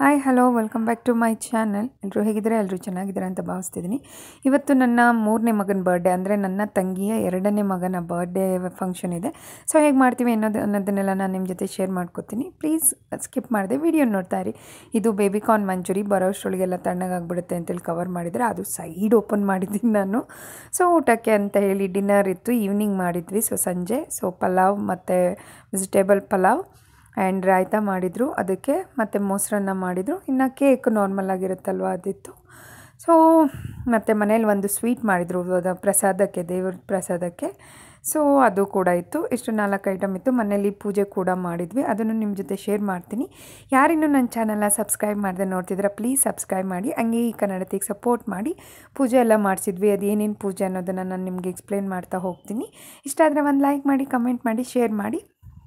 Hi hello welcome back to my channel ಎಲ್ಲರೂ ಹೇಗಿದ್ದಾರೆ ಎಲ್ಲರೂ ಚೆನ್ನಾಗಿದ್ದಾರೆ ಅಂತ ಭಾವಿಸ್ತಿದ್ದೀನಿ ಇವತ್ತು ನನ್ನ ಮೂರನೇ ಮಗನ ಬರ್ಡೇ ಅಂದರೆ ನನ್ನ ತಂಗಿಯ ಎರಡನೇ ಮಗನ ಬರ್ಡೇ ಫಂಕ್ಷನ್ ಇದೆ ಸೊ ಹೇಗೆ ಮಾಡ್ತೀವಿ ಅನ್ನೋದು ಅನ್ನೋದನ್ನೆಲ್ಲ ನಾನು ನಿಮ್ಮ ಜೊತೆ ಶೇರ್ ಮಾಡ್ಕೊತೀನಿ ಪ್ಲೀಸ್ ಸ್ಕಿಪ್ ಮಾಡಿದೆ ವಿಡಿಯೋ ನೋಡ್ತಾ ಇರಿ ಇದು ಬೇಬಿಕಾರ್ನ್ ಮಂಚೂರಿ ಬರೋಷ್ಟರೊಳಗೆಲ್ಲ ತಣ್ಣಗಾಗ್ಬಿಡುತ್ತೆ ಅಂತೇಳಿ ಕವರ್ ಮಾಡಿದರೆ ಅದು ಸೈಡ್ ಓಪನ್ ಮಾಡಿದ್ದೀನಿ ನಾನು ಸೊ ಊಟಕ್ಕೆ ಅಂತ ಹೇಳಿ ಡಿನ್ನರ್ ಇತ್ತು ಈವ್ನಿಂಗ್ ಮಾಡಿದ್ವಿ ಸೊ ಸಂಜೆ ಸೊ ಪಲಾವ್ ಮತ್ತು ವೆಜಿಟೇಬಲ್ ಪಲಾವ್ ಆ್ಯಂಡ್ ರಾಯ್ತ ಮಾಡಿದರು ಅದಕ್ಕೆ ಮತ್ತು ಮೊಸರನ್ನ ಮಾಡಿದರು ಇನ್ನು ಕೇಕ್ ನಾರ್ಮಲ್ ಆಗಿರುತ್ತಲ್ವ ಅದಿತ್ತು ಸೊ ಮತ್ತು ಮನೇಲಿ ಒಂದು ಸ್ವೀಟ್ ಮಾಡಿದರು ಅದು ಪ್ರಸಾದಕ್ಕೆ ದೇವ್ರ ಪ್ರಸಾದಕ್ಕೆ ಸೊ ಅದು ಕೂಡ ಇತ್ತು ಇಷ್ಟು ನಾಲ್ಕು ಐಟಮ್ ಇತ್ತು ಮನೇಲಿ ಪೂಜೆ ಕೂಡ ಮಾಡಿದ್ವಿ ಅದನ್ನು ನಿಮ್ಮ ಜೊತೆ ಶೇರ್ ಮಾಡ್ತೀನಿ ಯಾರಿನ್ನೂ ನನ್ನ ಚಾನಲ್ನ ಸಬ್ಸ್ಕ್ರೈಬ್ ಮಾಡದೆ ನೋಡ್ತಿದ್ರೆ ಪ್ಲೀಸ್ ಸಬ್ಸ್ಕ್ರೈಬ್ ಮಾಡಿ ಹಂಗೆ ಈ ಕನ್ನಡತಿಗೆ ಸಪೋರ್ಟ್ ಮಾಡಿ ಪೂಜೆ ಎಲ್ಲ ಮಾಡಿಸಿದ್ವಿ ಅದು ಏನೇನು ಪೂಜೆ ಅನ್ನೋದನ್ನು ನಾನು ನಿಮಗೆ ಎಕ್ಸ್ಪ್ಲೇನ್ ಮಾಡ್ತಾ ಹೋಗ್ತೀನಿ ಇಷ್ಟ ಆದರೆ ಒಂದು ಲೈಕ್ ಮಾಡಿ ಕಮೆಂಟ್ ಮಾಡಿ ಶೇರ್ ಮಾಡಿ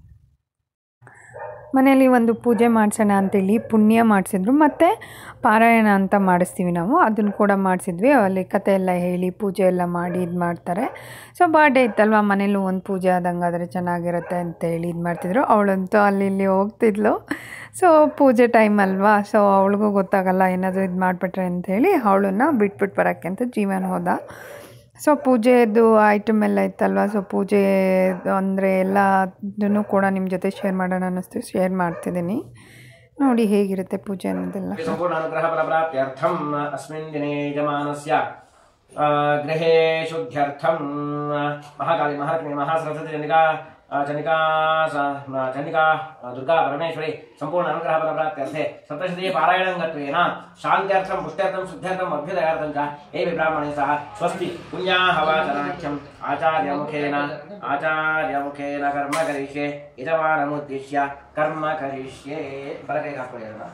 ಮನೆಯಲ್ಲಿ ಒಂದು ಪೂಜೆ ಮಾಡಿಸೋಣ ಅಂತೇಳಿ ಪುಣ್ಯ ಮಾಡಿಸಿದ್ರು ಮತ್ತು ಪಾರಾಯಣ ಅಂತ ಮಾಡಿಸ್ತೀವಿ ನಾವು ಅದನ್ನು ಕೂಡ ಮಾಡಿಸಿದ್ವಿ ಅಲ್ಲಿ ಕತೆ ಎಲ್ಲ ಹೇಳಿ ಪೂಜೆ ಎಲ್ಲ ಮಾಡಿ ಇದು ಮಾಡ್ತಾರೆ ಸೊ ಬರ್ಡೇ ಇತ್ತಲ್ವ ಮನೇಲೂ ಒಂದು ಪೂಜೆ ಆದಂಗೆ ಆದರೆ ಚೆನ್ನಾಗಿರುತ್ತೆ ಅಂತ ಹೇಳಿ ಇದು ಮಾಡ್ತಿದ್ರು ಅವಳಂತೂ ಅಲ್ಲಿ ಇಲ್ಲಿ ಹೋಗ್ತಿದ್ಲು ಸೊ ಪೂಜೆ ಟೈಮ್ ಅಲ್ವಾ ಸೊ ಅವಳಿಗೂ ಗೊತ್ತಾಗಲ್ಲ ಏನಾದರೂ ಇದು ಮಾಡಿಬಿಟ್ರೆ ಅಂತೇಳಿ ಅವಳನ್ನು ಬಿಟ್ಬಿಟ್ಟು ಬರೋಕ್ಕೆ ಅಂತ ಜೀವನ ಹೋದ ಸೊ ಪೂಜೆದು ಐಟಮ್ ಎಲ್ಲ ಇತ್ತಲ್ವ ಸೊ ಪೂಜೆ ಅಂದರೆ ಎಲ್ಲದನ್ನು ಕೂಡ ನಿಮ್ಮ ಜೊತೆ ಶೇರ್ ಮಾಡೋಣ ಅನ್ನಿಸ್ತು ಶೇರ್ ಮಾಡ್ತಿದ್ದೀನಿ ನೋಡಿ ಹೇಗಿರುತ್ತೆ ಪೂಜೆ ಅನ್ನೋದೆಲ್ಲ सम्पूर्णानुग्रहफलप्राप्त्यर्थम् अस्मिन् दिने यजमानस्य अ, गृहे शुद्ध्यर्थं महाकाली महालक्ष्मी महासरस्वती चण्डिका अ, चण्डिका स- न, चण्डिका अ, दुर्गा परमेश्वरी सम्पूर्ण अनुग्रहफलप्राप्त्यर्थे सप्तशती पारायणं गत्वेन शान्त्यर्थं पुष्ट्यर्थं शुद्ध्यर्थम् अभ्युदयार्थं च एवि ब्राह्मणे सह स्वस्ति पुण्याहवाचनाख्यम् आचार्यमुखेन आचार्यमुखेन कर्म करिष्ये यजमानमुद्दिश्य कर्म करिष्ये बलकैः हाक्ಕೊಳ್ಳಿ ಅದನ್ನ.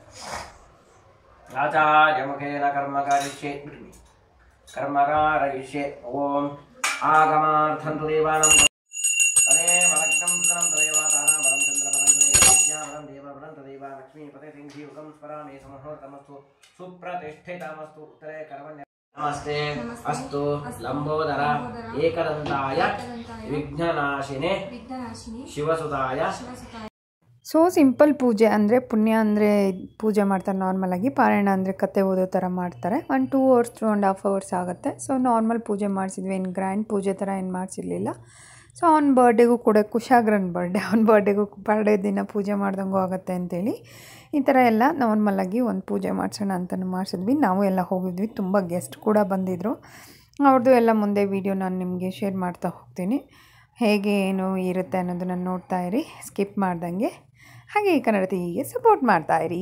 आचार्यमुखेन कर्म करिष्ये कर्मकारयिष्ये ॐ आगमार्थं तु देवानां तदेव लग्नं सुतनं तदेव तारां वरं चन्द्रपदं तदेव विद्यावरं देववरं तदेव लक्ष्मीपते सिंहीयुगं स्मरामि समहोतमस्तु सुप्रतिष्ठितमस्तु उत्तरे कर्मण्य नमस्ते अस्तु लम्बोदर एकदन्ताय विघ्ननाशिने ವಿಘ್ನನಾಶಿನಿ ಶಿವಸುತಾಯ ಶಿವಸುತಾಯ ಸೊ ಸಿಂಪಲ್ ಪೂಜೆ ಅಂದರೆ ಪುಣ್ಯ ಅಂದರೆ ಪೂಜೆ ಮಾಡ್ತಾರೆ ನಾರ್ಮಲಾಗಿ ಪಾರಾಯಣ ಅಂದರೆ ಕತೆ ಓದೋ ಥರ ಮಾಡ್ತಾರೆ ಒಂದು two hours two and half hours ಆಗುತ್ತೆ ಸೊ ನಾರ್ಮಲ್ ಪೂಜೆ ಮಾಡಿಸಿದ್ವಿ ಏನು ಗ್ರ್ಯಾಂಡ್ ಪೂಜೆ ಥರ ಏನು ಮಾಡಿಸಿರ್ಲಿಲ್ಲ ಸೊ ಅವ್ನ ಬರ್ಡೇಗೂ ಕೂಡ ಕುಶಾಗ್ರನ್ ಬರ್ಡೇ ಅವ್ನ ಬರ್ಡೇಗೂ ಬರ್ಡೇ ದಿನ ಪೂಜೆ ಮಾಡ್ದಂಗೂ ಆಗುತ್ತೆ ಅಂತೇಳಿ ಈ ಥರ ಎಲ್ಲ ನಾರ್ಮಲಾಗಿ ಒಂದು ಪೂಜೆ ಮಾಡಿಸೋಣ ಅಂತಲೂ ಮಾಡಿಸಿದ್ವಿ ನಾವು ಎಲ್ಲ ಹೋಗಿದ್ವಿ ತುಂಬ ಗೆಸ್ಟ್ ಕೂಡ ಬಂದಿದ್ದರು ಅವ್ರದ್ದು ಎಲ್ಲ ಮುಂದೆ ವೀಡಿಯೋ ನಾನು ನಿಮಗೆ ಶೇರ್ ಮಾಡ್ತಾ ಹೋಗ್ತೀನಿ ಹೇಗೆ ಏನು ಇರುತ್ತೆ ಅನ್ನೋದನ್ನು ನೋಡ್ತಾ ಇರಿ ಸ್ಕಿಪ್ ಮಾಡ್ದಂಗೆ ಹಾಗೆ ಈ ಕನ್ನಡ ಹೀಗೆ ಸಪೋರ್ಟ್ ಮಾಡ್ತಾ ಇರಿ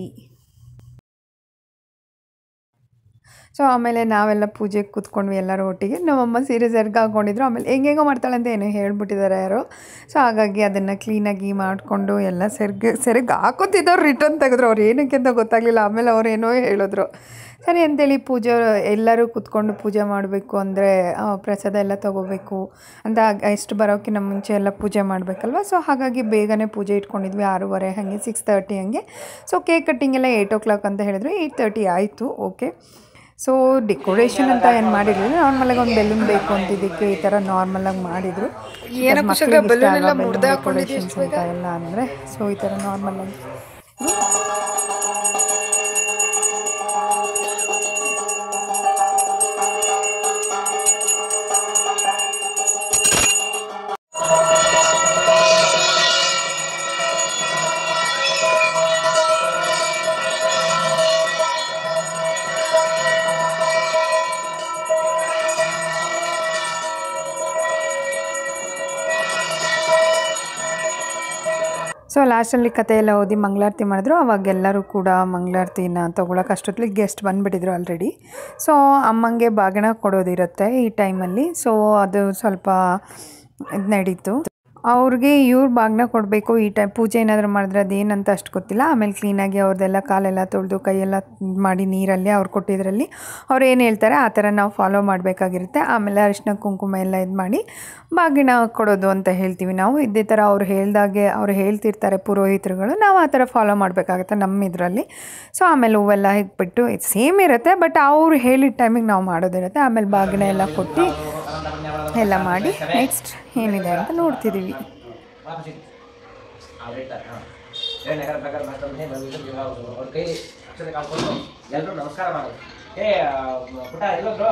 ಸೊ ಆಮೇಲೆ ನಾವೆಲ್ಲ ಪೂಜೆಗೆ ಕೂತ್ಕೊಂಡ್ವಿ ಎಲ್ಲರೂ ಒಟ್ಟಿಗೆ ನಮ್ಮಮ್ಮ ಸೀರೆ ಸೆರ್ಗ್ ಹಾಕ್ಕೊಂಡಿದ್ರು ಆಮೇಲೆ ಹೆಂಗೆಂಗೋ ಮಾಡ್ತಾಳೆ ಅಂತ ಏನೋ ಹೇಳ್ಬಿಟ್ಟಿದ್ದಾರೆ ಯಾರೋ ಸೊ ಹಾಗಾಗಿ ಅದನ್ನು ಕ್ಲೀನಾಗಿ ಮಾಡಿಕೊಂಡು ಎಲ್ಲ ಸೆರ್ಗ್ ಸೆರಗ್ ಹಾಕೋತಿದ್ದವ್ರು ರಿಟರ್ನ್ ತೆಗೆದ್ರು ಅವ್ರು ಏನಕ್ಕೆ ಅಂತ ಗೊತ್ತಾಗಲಿಲ್ಲ ಆಮೇಲೆ ಅವ್ರು ಏನೋ ಹೇಳಿದ್ರು ಸರಿ ಅಂತೇಳಿ ಪೂಜೆ ಎಲ್ಲರೂ ಕೂತ್ಕೊಂಡು ಪೂಜೆ ಮಾಡಬೇಕು ಅಂದರೆ ಪ್ರಸಾದ ಎಲ್ಲ ತೊಗೋಬೇಕು ಅಂತ ಎಷ್ಟು ಬರೋಕ್ಕಿಂತ ಮುಂಚೆ ಎಲ್ಲ ಪೂಜೆ ಮಾಡಬೇಕಲ್ವ ಸೊ ಹಾಗಾಗಿ ಬೇಗನೆ ಪೂಜೆ ಇಟ್ಕೊಂಡಿದ್ವಿ ಆರೂವರೆ ಹಾಗೆ ಸಿಕ್ಸ್ ತರ್ಟಿ ಹಂಗೆ ಸೊ ಕೇಕ್ ಕಟ್ಟಿಂಗ್ ಎಲ್ಲ ಏಯ್ಟ್ ಓ ಕ್ಲಾಕ್ ಅಂತ ಹೇಳಿದ್ರು ಏಯ್ಟ್ ತರ್ಟಿ ಆಯಿತು ಓಕೆ ಸೊ ಡೆಕೋರೇಷನ್ ಅಂತ ಏನು ಮಾಡಿರಲಿಲ್ಲ ನಾರ್ಮಲಾಗಿ ಒಂದು ಬೆಲೂನ್ ಬೇಕು ಅಂತಿದ್ದಕ್ಕೆ ಈ ಥರ ನಾರ್ಮಲಾಗಿ ಮಾಡಿದರು ಡೆಕೋರೇಷನ್ಸ್ ಅಂತ ಎಲ್ಲ ಅಂದರೆ ಸೊ ಈ ಥರ ನಾರ್ಮಲಾಗಿ ಸೊ ಲಾಸ್ಟಲ್ಲಿ ಕತೆ ಎಲ್ಲ ಓದಿ ಮಂಗಳಾರತಿ ಮಾಡಿದ್ರು ಅವಾಗ ಎಲ್ಲರೂ ಕೂಡ ಮಂಗಳಾರತಿನ ತೊಗೊಳಕ್ಕೆ ಅಷ್ಟೊತ್ತಿಗೆ ಗೆಸ್ಟ್ ಬಂದುಬಿಟ್ಟಿದ್ರು ಆಲ್ರೆಡಿ ಸೊ ಅಮ್ಮಂಗೆ ಬಾಗಿಣ ಕೊಡೋದಿರುತ್ತೆ ಈ ಟೈಮಲ್ಲಿ ಸೊ ಅದು ಸ್ವಲ್ಪ ಇದು ನಡೀತು ಅವ್ರಿಗೆ ಇವ್ರು ಬಾಗಿನ ಕೊಡಬೇಕು ಈ ಟೈಮ್ ಪೂಜೆ ಏನಾದರೂ ಮಾಡಿದ್ರೆ ಅದೇನಂತ ಅಷ್ಟು ಗೊತ್ತಿಲ್ಲ ಆಮೇಲೆ ಕ್ಲೀನಾಗಿ ಅವ್ರದ್ದೆಲ್ಲ ಕಾಲೆಲ್ಲ ತೊಳೆದು ಕೈಯೆಲ್ಲ ಇದ್ ಮಾಡಿ ನೀರಲ್ಲಿ ಅವ್ರು ಕೊಟ್ಟಿದ್ರಲ್ಲಿ ಅವ್ರು ಏನು ಹೇಳ್ತಾರೆ ಆ ಥರ ನಾವು ಫಾಲೋ ಮಾಡಬೇಕಾಗಿರುತ್ತೆ ಆಮೇಲೆ ಅರಿಶಿನ ಕುಂಕುಮ ಎಲ್ಲ ಇದು ಮಾಡಿ ಬಾಗಿನ ಕೊಡೋದು ಅಂತ ಹೇಳ್ತೀವಿ ನಾವು ಇದೇ ಥರ ಅವ್ರು ಹೇಳ್ದಾಗೆ ಅವ್ರು ಹೇಳ್ತಿರ್ತಾರೆ ಪುರೋಹಿತರುಗಳು ನಾವು ಆ ಥರ ಫಾಲೋ ಮಾಡಬೇಕಾಗುತ್ತೆ ನಮ್ಮ ಇದರಲ್ಲಿ ಸೊ ಆಮೇಲೆ ಹೂವೆಲ್ಲ ಇಟ್ಬಿಟ್ಟು ಇದು ಸೇಮ್ ಇರುತ್ತೆ ಬಟ್ ಅವ್ರು ಹೇಳಿದ ಟೈಮಿಗೆ ನಾವು ಮಾಡೋದಿರುತ್ತೆ ಆಮೇಲೆ ಬಾಗಿನ ಎಲ್ಲ ಕೊಟ್ಟು ಎಲ್ಲ ಮಾಡಿ ನೆಕ್ಸ್ಟ್ ಏನಿದೆ ಅಂತ ನೋಡ್ತಿದ್ದೀವಿ ವಾಪಸ್ ಇಟ್ಟು. ಅವ್ರು ಇಟ್ಟಾರೆ, ಹಾ. ನಗರ ನಗರ ಮಾತಂದ್ರೆ ಅವ್ರ ಕೈ ಅಕ್ಷತೆ ಕಾಲ್ಕೊಂಡು ಎಲ್ಲರೂ ನಮಸ್ಕಾರ ಮಾಡೋದು ಏ ಆ, ಪುಟ ಎಲ್ಲೋದ್ರು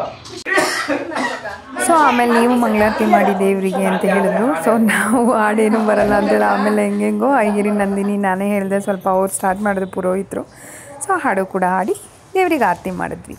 ಸೊ ಆಮೇಲೆ ನೀವು ಮಂಗಳಾರತಿ ಮಾಡಿ ದೇವರಿಗೆ ಅಂತ ಹೇಳಿದ್ರು ಸೊ ನಾವು ಹಾಡೇನು ಬರಲ್ಲ ಅಂತೇಳಿ ಆಮೇಲೆ ಹೆಂಗೆಂಗೋ ಐಗಿರಿ ನಂದಿನಿ ನಾನೇ ಹೇಳಿದೆ ಸ್ವಲ್ಪ ಅವ್ರು ಸ್ಟಾರ್ಟ್ ಮಾಡಿದ್ರು ಪುರೋಹಿತರು ಸೊ ಹಾಡು ಕೂಡ ಹಾಡಿ ದೇವರಿಗೆ ಆರತಿ ಮಾಡಿದ್ವಿ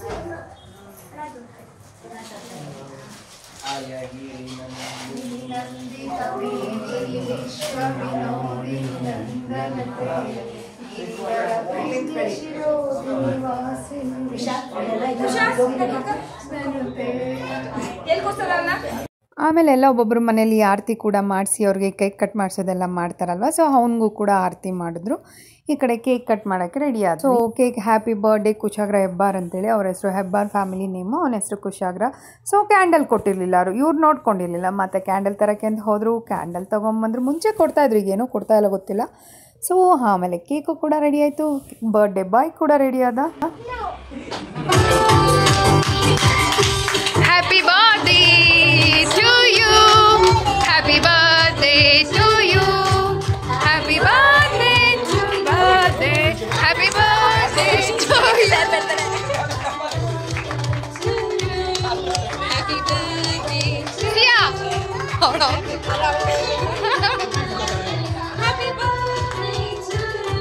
ಆಮೇಲೆ ಎಲ್ಲ ಒಬ್ಬೊಬ್ಬರು ಮನೇಲಿ ಆರತಿ ಕೂಡ ಮಾಡಿಸಿ ಅವ್ರಿಗೆ ಕೇಕ್ ಕಟ್ ಮಾಡಿಸೋದೆಲ್ಲ ಮಾಡ್ತಾರಲ್ವ ಸೊ ಅವನಿಗೂ ಕೂಡ ಆರತಿ ಮಾಡಿದ್ರು ಈ ಕಡೆ ಕೇಕ್ ಕಟ್ ಮಾಡೋಕ್ಕೆ ರೆಡಿ ಆಯ್ತು so cake happy birthday Kushagra Hebbar ಅಂತೇಳಿ ಅವ್ರ ಹೆಸರು ಹೆಬ್ಬಾರ್ ಫ್ಯಾಮಿಲಿ ನೇಮು ಅವನ ಹೆಸರು ಕುಶಾಗ್ರ ಸೊ ಕ್ಯಾಂಡಲ್ ಕೊಟ್ಟಿರಲಿಲ್ಲ ಅವರು ಇವ್ರು ನೋಡ್ಕೊಂಡಿರಲಿಲ್ಲ ಮತ್ತು ಕ್ಯಾಂಡಲ್ ತರಕ್ಕೆ ಅಂತ ಹೋದರು ಕ್ಯಾಂಡಲ್ ತೊಗೊಂಬಂದ್ರು ಮುಂಚೆ ಕೊಡ್ತಾಯಿದ್ರು ಈಗೇನೋ ಕೊಡ್ತಾ ಇಲ್ಲ ಗೊತ್ತಿಲ್ಲ ಸೊ ಆಮೇಲೆ ಕೇಕು ಕೂಡ ರೆಡಿ ಆಯಿತು ಬರ್ಡೇ ಬಾಯ್ ಕೂಡ ರೆಡಿ ಆದ Happy birthday to you. Happy birthday to you. Happy birthday to birthday. Happy birthday to you. Happy birthday. Sia. Hold on. Happy birthday to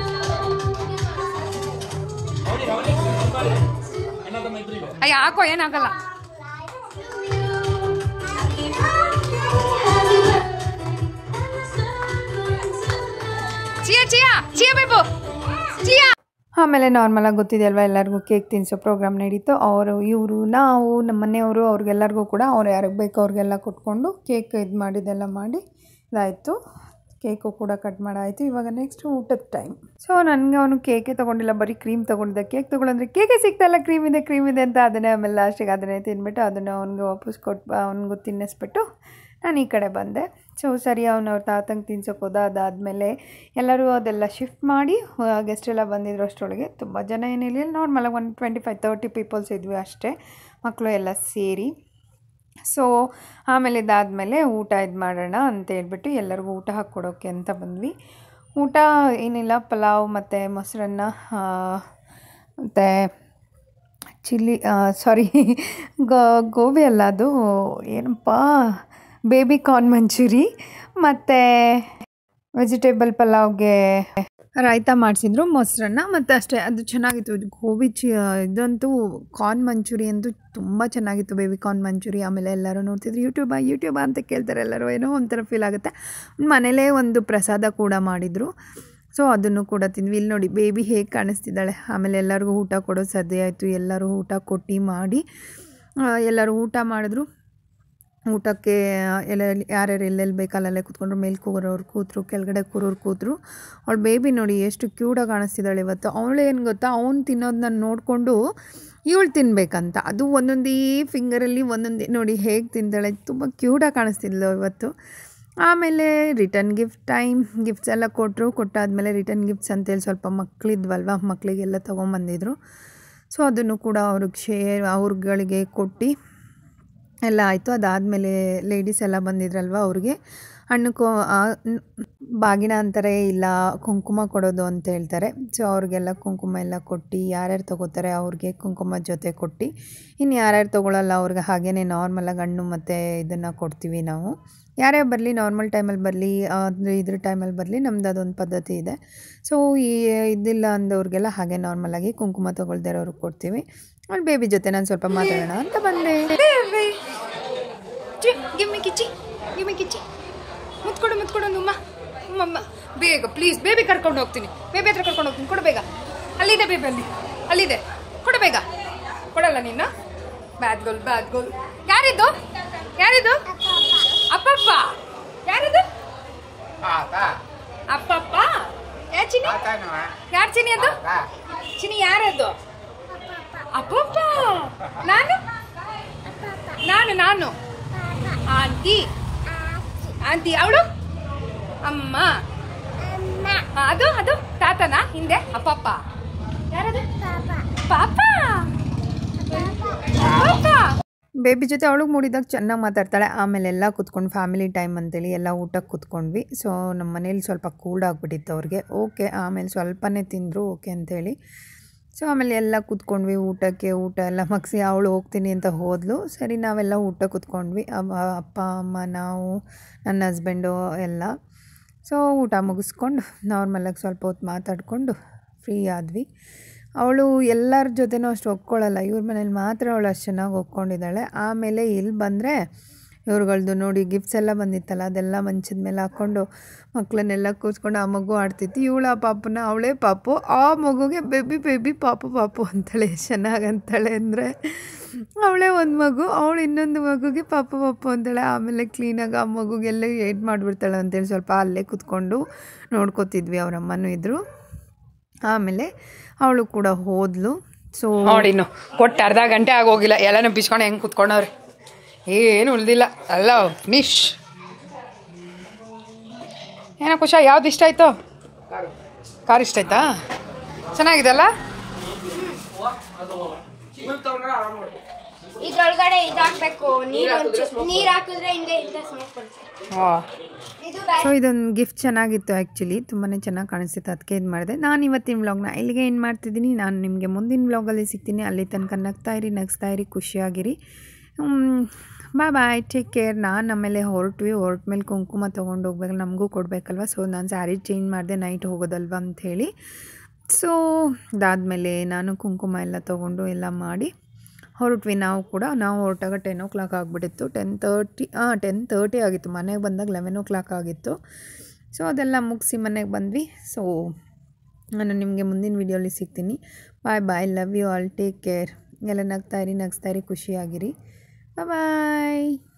you. ಅಯ್ಯ ಹಾಕೋ ಏನಾಗಲ್ಲ ಚಿಯಾ ಚಿಯಾ ಚಿಯಾ ಬೇಬು ಚಿಯಾ ಆಮೇಲೆ ನಾರ್ಮಲಾಗಿ ಗೊತ್ತಿದೆಯಲ್ವ ಎಲ್ಲರಿಗೂ ಕೇಕ್ ತಿನ್ನಿಸೋ ಪ್ರೋಗ್ರಾಮ್ ನಡೀತು ಅವರು ಇವರು ನಾವು ನಮ್ಮ ಮನೆಯವರು ಅವ್ರಿಗೆಲ್ಲರಿಗೂ ಕೂಡ ಅವ್ರು ಯಾರಿಗೆ ಬೇಕು ಅವ್ರಿಗೆಲ್ಲ ಕೊಟ್ಕೊಂಡು ಕೇಕ್ ಇದು ಮಾಡಿದ್ದೆಲ್ಲ ಮಾಡಿ ಇದಾಯಿತು ಕೇಕು ಕೂಡ ಕಟ್ ಮಾಡಾಯಿತು ಇವಾಗ ನೆಕ್ಸ್ಟ್ ಊಟದ ಟೈಮ್ ಸೊ ನನಗೆ ಅವನು ಕೇಕೆ ತೊಗೊಂಡಿಲ್ಲ ಬರೀ ಕ್ರೀಮ್ ತೊಗೊಂಡಿದ್ದೆ ಕೇಕ್ ತೊಗೊಂಡ್ರೆ ಕೇಕೆ ಸಿಗ್ತಲ್ಲ ಕ್ರೀಮ್ ಇದೆ ಕ್ರೀಮ್ ಇದೆ ಅಂತ ಅದನ್ನೇ ಆಮೇಲೆ ಲಾಸ್ಟಿಗೆ ಅದನ್ನೇ ತಿಂದ್ಬಿಟ್ಟು ಅದನ್ನು ಅವ್ನಿಗೆ ವಾಪಸ್ ಕೊಟ್ಟು ಅವ್ನಿಗೂ ತಿನ್ನಿಸ್ಬಿಟ್ಟು ನಾನು ಈ ಕಡೆ ಬಂದೆ ಸೊ ಸರಿ ಅವನು ಅವ್ರ ತಾತಂಗೆ ತಿನ್ಸೋಕೆ ಹೋದ ಅದಾದಮೇಲೆ ಎಲ್ಲರೂ ಅದೆಲ್ಲ ಶಿಫ್ಟ್ ಮಾಡಿ ಗೆಸ್ಟ್ ಎಲ್ಲ ಬಂದಿದ್ರು ಅಷ್ಟರೊಳಗೆ ತುಂಬ ಜನ ಏನಿರಲಿಲ್ಲ ನಾರ್ಮಲಾಗಿ ಒಂದು ಟ್ವೆಂಟಿ ಫೈವ್ ತರ್ಟಿ ಪೀಪಲ್ಸ್ ಇದ್ವಿ ಅಷ್ಟೇ ಮಕ್ಕಳು ಎಲ್ಲ ಸೇರಿ ಸೊ ಆಮೇಲೆ ಇದಾದಮೇಲೆ ಊಟ ಇದು ಮಾಡೋಣ ಅಂತ ಹೇಳ್ಬಿಟ್ಟು ಎಲ್ಲರಿಗೂ ಊಟ ಹಾಕ್ಕೊಡೋಕ್ಕೆ ಅಂತ ಬಂದ್ವಿ ಊಟ ಏನಿಲ್ಲ ಪಲಾವ್ ಮತ್ತು ಮೊಸರನ್ನ ಮತ್ತು ಚಿಲ್ಲಿ ಸಾರಿ ಗೋಬಿ ಅಲ್ಲ ಅದು ಏನಪ್ಪ ಬೇಬಿ ಕಾರ್ನ್ ಮಂಚೂರಿ ಮತ್ತು ವೆಜಿಟೇಬಲ್ ಪಲಾವ್ಗೆ ರಾಯ್ತ ಮಾಡಿಸಿದ್ರು ಮೊಸರನ್ನ ಮತ್ತು ಅಷ್ಟೇ ಅದು ಚೆನ್ನಾಗಿತ್ತು ಇದು ಗೋಬಿ ಚಿ ಇದಂತೂ ಕಾರ್ನ್ ಮಂಚೂರಿ ಅಂತೂ ತುಂಬ ಚೆನ್ನಾಗಿತ್ತು ಬೇಬಿ ಕಾರ್ನ್ ಮಂಚೂರಿ ಆಮೇಲೆ ಎಲ್ಲರೂ ನೋಡ್ತಿದ್ರು ಯೂಟ್ಯೂಬಾ ಯೂಟ್ಯೂಬಾ ಅಂತ ಕೇಳ್ತಾರೆ ಎಲ್ಲರೂ ಏನೋ ಒಂಥರ ಫೀಲ್ ಆಗುತ್ತೆ ಮನೇಲೇ ಒಂದು ಪ್ರಸಾದ ಕೂಡ ಮಾಡಿದರು ಸೊ ಅದನ್ನು ಕೂಡ ತಿಂದ್ವಿ ಇಲ್ಲಿ ನೋಡಿ ಬೇಬಿ ಹೇಗೆ ಕಾಣಿಸ್ತಿದ್ದಾಳೆ ಆಮೇಲೆ ಎಲ್ಲರಿಗೂ ಊಟ ಕೊಡೋ ಸದ್ಯ ಆಯಿತು ಎಲ್ಲರೂ ಊಟ ಕೊಟ್ಟು ಮಾಡಿ ಆ, ಎಲ್ಲರೂ ಊಟ ಮಾಡಿದ್ರು ಊಟಕ್ಕೆ ಎಲ್ಲ ಯಾರ್ಯಾರು ಎಲ್ಲೆಲ್ಲಿ ಬೇಕು ಅಲ್ಲಲ್ಲೇ ಕೂತ್ಕೊಂಡ್ರು ಮೇಲೆ ಕೂರೋರು ಕೂತರು ಕೆಳಗಡೆ ಕೂರೋರು ಕೂತರು ಅವಳು ಬೇಬಿ ನೋಡಿ ಎಷ್ಟು ಕ್ಯೂಟಾಗಿ ಕಾಣಿಸ್ತಿದ್ದಾಳೆ ಇವತ್ತು ಅವಳು ಏನು ಗೊತ್ತಾ ಅವ್ನು ತಿನ್ನೋದನ್ನ ನೋಡಿಕೊಂಡು ಇವಳು ತಿನ್ಬೇಕಂತ ಅದು ಒಂದೊಂದೇ ಫಿಂಗರಲ್ಲಿ ಒಂದೊಂದೇ ನೋಡಿ ಹೇಗೆ ತಿಂದಾಳೆ ತುಂಬ ಕ್ಯೂಟಾಗಿ ಕಾಣಿಸ್ತಿದ್ಲು ಇವತ್ತು ಆಮೇಲೆ ರಿಟರ್ನ್ ಗಿಫ್ಟ್ ಟೈಮ್ ಗಿಫ್ಟ್ಸ್ ಎಲ್ಲ ಕೊಟ್ಟರು ಕೊಟ್ಟಾದಮೇಲೆ ರಿಟರ್ನ್ ಗಿಫ್ಟ್ಸ್ ಅಂತೇಳಿ ಸ್ವಲ್ಪ ಮಕ್ಕಳಿದ್ವಲ್ವ ಮಕ್ಕಳಿಗೆಲ್ಲ ತೊಗೊಂಬಂದಿದ್ರು ಸೊ ಅದನ್ನು ಕೂಡ ಅವ್ರಿಗೆ ಶೇರ್ ಅವ್ರುಗಳಿಗೆ ಕೊಟ್ಟು ಎಲ್ಲ ಆಯಿತು ಅದಾದಮೇಲೆ ಲೇಡೀಸ್ ಎಲ್ಲ ಬಂದಿದ್ರಲ್ವ ಅವ್ರಿಗೆ ಹಣ್ಣು ಕೊ ಆ, ನ್- ಬಾಗಿನ ಅಂತಾರೆ ಇಲ್ಲ ಕುಂಕುಮ ಕೊಡೋದು ಅಂತ ಹೇಳ್ತಾರೆ ಸೊ ಅವ್ರಿಗೆಲ್ಲ ಕುಂಕುಮ ಎಲ್ಲ ಕೊಟ್ಟು ಯಾರ್ಯಾರು ತೊಗೋತಾರೆ ಅವ್ರಿಗೆ ಕುಂಕುಮ ಜೊತೆ ಕೊಟ್ಟು ಇನ್ನು ಯಾರ್ಯಾರು ತೊಗೊಳಲ್ಲ ಅವ್ರಿಗೆ ಹಾಗೇ ನಾರ್ಮಲಾಗಿ ಹಣ್ಣು ಮತ್ತು ಇದನ್ನು ಕೊಡ್ತೀವಿ ನಾವು ಯಾರೇ ಬರಲಿ ನಾರ್ಮಲ್ ಟೈಮಲ್ಲಿ ಬರಲಿ ಅಂದರೆ ಇದ್ರ ಟೈಮಲ್ಲಿ ಬರಲಿ ನಮ್ದು ಅದೊಂದು ಪದ್ಧತಿ ಇದೆ ಸೊ ಈ ಇದಿಲ್ಲ ಅಂದವ್ರಿಗೆಲ್ಲ ಹಾಗೆ ನಾರ್ಮಲಾಗಿ ಕುಂಕುಮ ತೊಗೊಳ್ದೇ ಇರೋರಿಗೆ ಕೊಡ್ತೀವಿ ಅವ್ಳು ಬೇಬಿ ಜೊತೆ ನಾನು ಸ್ವಲ್ಪ ಮಾತಾಡೋಣ ಅಂತ ಬಂದೆ ಗಿಮ್ಮಿ ಕಿಚ್ಚಿ ಗಿಮ್ಮಿ ಕಿಚ್ಚಿ ಮುತ್ಕೊಡು ಮುತ್ಕೊಡು ಉಮ್ಮ ಉಮ್ಮಮ್ಮ ಬೇಗ ಪ್ಲೀಸ್ ಬೇಬಿ ಕರ್ಕೊಂಡು ಹೋಗ್ತೀನಿ ಬೇಬಿ ಹತ್ರ ಕರ್ಕೊಂಡು ಹೋಗ್ತೀನಿ ಕೊಡು ಬೇಗ ಅಲ್ಲಿದೆ ಬೇಬಿ ಅಲ್ಲಿ ಅಲ್ಲಿದೆ ಕೊಡು ಬೇಗ ಕೊಡಲ್ಲ ನೀನು ಬ್ಯಾಡ್ ಗೋಲ್ ಬ್ಯಾಡ್ ಗೋಲ್ ಯಾರಿದು ಯಾರಿದು ಅಪ್ಪಪ್ಪ ಯಾರಿದು ಅಪ್ಪಪ್ಪ ಯಾ ಚಿನಿ ಯಾರು ಚಿನಿ ಅದು ಚಿನಿ ಯಾರದು ಅಪ್ಪಪ್ಪ ನಾನು ನಾನು ನಾನು ಆಂಟಿ ಆಂಟಿ ಅವಳು ಅಮ್ಮ ಆ, ಅದು ಅದು ತಾತನ ಹಿಂದೆ ಅಪ್ಪಪ್ಪ ಯಾರದು ಪಾಪ ಪಾಪ ಬೇಬಿ ಜೊತೆ ಅವಳಿಗೆ ಮೂಡಿದಾಗ ಚೆನ್ನಾಗಿ ಮಾತಾಡ್ತಾಳೆ ಆಮೇಲೆ ಎಲ್ಲ ಕೂತ್ಕೊಂಡು ಫ್ಯಾಮಿಲಿ ಟೈಮ್ ಅಂತೇಳಿ ಎಲ್ಲ ಊಟಕ್ಕೆ ಕೂತ್ಕೊಂಡ್ವಿ ಸೊ ನಮ್ಮ ಮನೇಲಿ ಸ್ವಲ್ಪ ಕೂಲ್ಡ್ ಆಗಿಬಿಟ್ಟಿತ್ತು ಅವ್ರಿಗೆ ಓಕೆ ಆಮೇಲೆ ಸ್ವಲ್ಪನೇ ತಿಂದರು ಓಕೆ ಅಂತೇಳಿ ಸೊ ಆಮೇಲೆ ಎಲ್ಲ ಕೂತ್ಕೊಂಡ್ವಿ ಊಟಕ್ಕೆ ಊಟ ಎಲ್ಲ ಮಗ್ಸಿ ಅವಳು ಹೋಗ್ತೀನಿ ಅಂತ ಹೋದ್ಲು ಸರಿ ನಾವೆಲ್ಲ ಊಟ ಕೂತ್ಕೊಂಡ್ವಿ ಅವ ಅಪ್ಪ ಅಮ್ಮ ನಾವು ನನ್ನ ಹಸ್ಬೆಂಡು ಎಲ್ಲ ಸೊ ಊಟ ಮುಗಿಸ್ಕೊಂಡು ನಾರ್ಮಲಾಗಿ ಸ್ವಲ್ಪ ಹೊತ್ತು ಮಾತಾಡಿಕೊಂಡು ಫ್ರೀ ಆದ್ವಿ ಅವಳು ಎಲ್ಲರ ಜೊತೆನೂ ಅಷ್ಟು ಒಪ್ಕೊಳ್ಳಲ್ಲ ಇವ್ರ ಮನೇಲಿ ಮಾತ್ರ ಅವಳು ಅಷ್ಟು ಚೆನ್ನಾಗಿ ಒಪ್ಕೊಂಡಿದ್ದಾಳೆ ಆಮೇಲೆ ಇಲ್ಲಿ ಬಂದರೆ ಇವ್ರುಗಳ್ದು ನೋಡಿ ಗಿಫ್ಟ್ಸ್ ಎಲ್ಲ ಬಂದಿತ್ತಲ್ಲ ಅದೆಲ್ಲ ಮಂಚದ ಮೇಲೆ ಹಾಕ್ಕೊಂಡು ಮಕ್ಕಳನ್ನೆಲ್ಲ ಕೂತ್ಕೊಂಡು ಆ ಮಗು ಆಡ್ತಿತ್ತು ಇವಳು ಆ ಪಾಪನ ಅವಳೇ ಪಾಪು ಆ ಮಗುಗೆ ಬೇಬಿ ಬೇಬಿ ಪಾಪು ಪಾಪು ಅಂತಾಳೆ ಎಷ್ಟು ಚೆನ್ನಾಗಿ ಅಂತಾಳೆ ಅಂದರೆ ಅವಳೇ ಒಂದು ಮಗು ಅವಳು ಇನ್ನೊಂದು ಮಗುಗೆ ಪಾಪು ಪಾಪು ಅಂತಾಳೆ ಆಮೇಲೆ ಕ್ಲೀನಾಗಿ ಆ ಮಗುಗೆಲ್ಲ ಏಟ್ ಮಾಡಿಬಿಡ್ತಾಳೆ ಅಂತೇಳಿ ಸ್ವಲ್ಪ ಅಲ್ಲೇ ಕೂತ್ಕೊಂಡು ನೋಡ್ಕೋತಿದ್ವಿ ಅವ್ರ ಅಮ್ಮನೂ ಇದ್ದರು ಆಮೇಲೆ ಅವಳು ಕೂಡ ಹೋದ್ಲು ಸೊ ನೋಡಿ ಇನ್ನು ಕೊಟ್ಟು ಅರ್ಧ ಗಂಟೆ ಆಗೋಗಿಲ್ಲ ಎಲ್ಲನೂ ಬಿಚ್ಕೊಂಡು ಹೆಂಗೆ ಕುತ್ಕೊಂಡವ್ರೆ ಏನು ಉಳ್ದಿಲ್ಲ ಅಲ್ಲ ಫಿನಿಶ್ ಏನೋ ಖುಷ ಯಾವ್ದು ಇಷ್ಟ ಆಯ್ತು ಕಾರ್ ಇಷ್ಟ ಆಯ್ತಾ ಚೆನ್ನಾಗಿದೆ ಅಲ್ಲ ಇದ್ರೊಳಗಡೆ ಇದಾಕ್ಬೇಕು ನೀರು ನೀರ್ ಹಾಕಿದ್ರೆ ಹಿಂಗೆ ಇಂದ ಸ್ಮೋಕ್ ಬರುತ್ತೆ ಓ ಇದು ಸೊ ಇದೊಂದು ಗಿಫ್ಟ್ ಚೆನ್ನಾಗಿತ್ತು ಆ್ಯಕ್ಚುಲಿ ತುಂಬಾ ಚೆನ್ನಾಗಿ ಕಾಣಿಸ್ತಿತ್ತು ಅದಕ್ಕೆ ಇದು ಮಾಡಿದೆ ನಾನು ಇವತ್ತಿನ ವ್ಲಾಗ್ನ ಇಲ್ಲಿಗೆ ಏನು ಮಾಡ್ತಿದ್ದೀನಿ ನಾನು ನಿಮಗೆ ಮುಂದಿನ ವ್ಲಾಗಲ್ಲಿ ಸಿಗ್ತೀನಿ ಅಲ್ಲಿ ತನಕ ನಗ್ತಾ ಇರಿ ನಗಿಸ್ತಾ ಇರಿ ಖುಷಿಯಾಗಿರಿ ಬಾಯ್ ಬಾಯ್ ಟೇಕ್ ಕೇರ್ ನಾನು ಆಮೇಲೆ ಹೊರಟ್ವಿ ಹೊರಟ ಮೇಲೆ ಕುಂಕುಮ ತೊಗೊಂಡು ಹೋಗ್ಬೇಕು ನಮಗೂ ಕೊಡಬೇಕಲ್ವ ಸೊ ನಾನು ಸ್ಯಾರಿ ಚೇಂಜ್ ಮಾಡಿದೆ ನೈಟ್ ಹೋಗೋದಲ್ವ ಅಂಥೇಳಿ ಸೊ ಅದಾದಮೇಲೆ ನಾನು ಕುಂಕುಮ ಎಲ್ಲ ತೊಗೊಂಡು ಎಲ್ಲ ಮಾಡಿ ಹೊರಟ್ವಿ ನಾವು ಕೂಡ ನಾವು ಹೊರಟಾಗ ಟೆನ್ ಓ ಕ್ಲಾಕ್ ಆಗಿಬಿಟ್ಟಿತ್ತು ಟೆನ್ ತರ್ಟಿ ಹಾಂ ಟೆನ್ ತರ್ಟಿ ಆಗಿತ್ತು ಮನೆಗೆ ಬಂದಾಗ ಲೆವೆನ್ ಓ ಕ್ಲಾಕ್ ಆಗಿತ್ತು ಸೊ ಅದೆಲ್ಲ ಮುಗಿಸಿ ಮನೆಗೆ ಬಂದ್ವಿ ಸೊ ನಾನು ನಿಮಗೆ ಮುಂದಿನ ವೀಡಿಯೋಲಿ ಸಿಗ್ತೀನಿ bye bye love you all take care ಎಲ್ಲ ನಗ್ತಾ ಇರಿ ನಗಿಸ್ತಾ ಇರಿ ಖುಷಿಯಾಗಿರಿ ಬಾಯ್